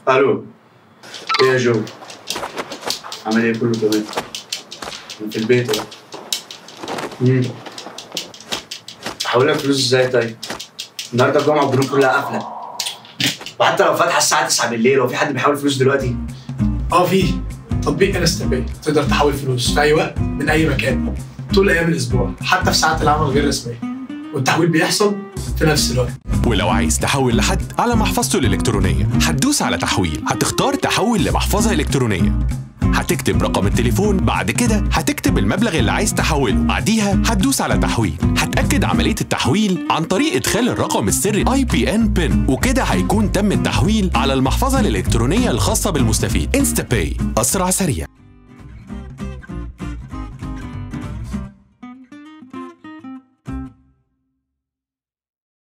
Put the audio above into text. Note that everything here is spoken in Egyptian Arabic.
الو ايه يا جو عامل ايه كله تمام أنا في البيت اهو امم احول لك فلوس ازاي طيب النهارده الجمعه البنوك كلها قافله وحتى لو فاتحه الساعه 9 بالليل هو في حد بيحول فلوس دلوقتي اه في تطبيق انستا باي تقدر تحول فلوس في اي وقت من اي مكان طول ايام الاسبوع حتى في ساعات العمل غير الرسميه والتحويل بيحصل في نفس الوقت ولو عايز تحول لحد على محفظته الإلكترونية هتدوس على تحويل هتختار تحول لمحفظة إلكترونية هتكتب رقم التليفون بعد كده هتكتب المبلغ اللي عايز تحوله بعديها هتدوس على تحويل هتأكد عملية التحويل عن طريق إدخال الرقم السري IPN PIN وكده هيكون تم التحويل على المحفظة الإلكترونية الخاصة بالمستفيد انستا باي أسرع سريع